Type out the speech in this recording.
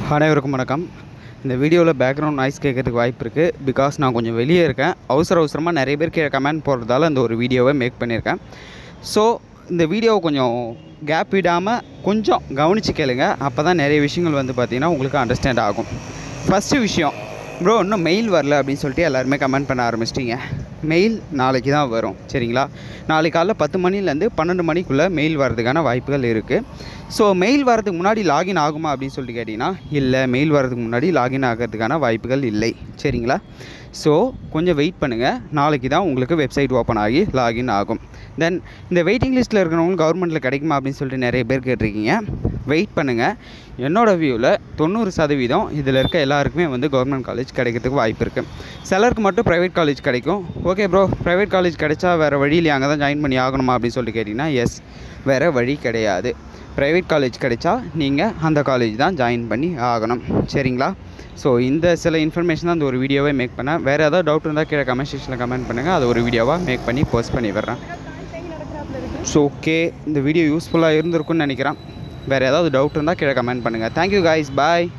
அனைவருக்கும் வணக்கம் இந்த வீடியோவில் பேக்ரவுண்ட் நாய்ஸ் கேட்கறதுக்கு வாய்ப்பு இருக்குது பிகாஸ் நான் கொஞ்சம் வெளியே இருக்கேன் அவசர அவசரமாக நிறைய பேர் கீழே கமெண்ட் போடுறதால இந்த ஒரு வீடியோவை மேக் பண்ணியிருக்கேன் ஸோ இந்த வீடியோவை கொஞ்சம் கேப் விடாமல் கொஞ்சம் கவனித்து கேளுங்க அப்போ தான் நிறைய விஷயங்கள் வந்து பார்த்திங்கன்னா உங்களுக்கு அண்டர்ஸ்டாண்ட் ஆகும் ஃபஸ்ட்டு விஷயம் ப்ரோ இன்னும் மெயில் வரல அப்படின்னு சொல்லிட்டு எல்லாருமே கமெண்ட் பண்ண ஆரம்பிச்சிட்டிங்க மெயில் நாளைக்கு தான் வரும் சரிங்களா நாளைக்கு காலைல பத்து மணிலேருந்து பன்னெண்டு மணிக்குள்ளே மெயில் வர்றதுக்கான வாய்ப்புகள் இருக்குது ஸோ மெயில் வரதுக்கு முன்னாடி லாகின் ஆகுமா அப்படின்னு சொல்லிட்டு கேட்டிங்கன்னா இல்லை மெயில் வரதுக்கு முன்னாடி லாகின் ஆகிறதுக்கான வாய்ப்புகள் இல்லை சரிங்களா ஸோ கொஞ்சம் வெயிட் பண்ணுங்கள் நாளைக்கு தான் உங்களுக்கு வெப்சைட் ஓப்பன் ஆகி லாகின் ஆகும் தென் இந்த வெயிட்டிங் லிஸ்ட்டில் இருக்கிறவங்களுக்கு கவர்மெண்ட்டில் கிடைக்குமா அப்படின்னு சொல்லிட்டு நிறைய பேர் கேட்டிருக்கீங்க வெயிட் பண்ணுங்கள் என்னோடய வியூவில் தொண்ணூறு சதவீதம் இதில் இருக்க எல்லாருக்குமே வந்து கவர்மெண்ட் காலேஜ் கிடைக்கிறதுக்கு வாய்ப்பு இருக்குது சிலருக்கு மட்டும் ப்ரைவேட் காலேஜ் கிடைக்கும் ஓகே ப்ரோ ப்ரைவேட் காலேஜ் கிடைச்சா வேறு வழியில் அங்கே தான் ஜாயின் பண்ணி ஆகணுமா அப்படின்னு சொல்லிட்டு கேட்டிங்கன்னா எஸ் வேறு வழி கிடையாது ப்ரைவேட் காலேஜ் கிடைச்சா நீங்கள் அந்த காலேஜ் தான் ஜாயின் பண்ணி ஆகணும் சரிங்களா ஸோ இந்த சில இன்ஃபர்மேஷன் தான் இந்த ஒரு வீடியோவே மேக் பண்ணேன் வேறு ஏதாவது டவுட் இருந்தால் கீழே கமெண்ட் செக்ஷனில் கமெண்ட் பண்ணுங்கள் அது ஒரு வீடியோவாக மேக் பண்ணி போஸ்ட் பண்ணி விடுறேன் ஸோ ஓகே இந்த வீடியோ யூஸ்ஃபுல்லாக இருந்திருக்கும்னு நினைக்கிறேன் வேறு ஏதாவது டவுட் இருந்தால் கீழே கமெண்ட் பண்ணுங்கள் தேங்க்யூ காய்ஸ் பாய்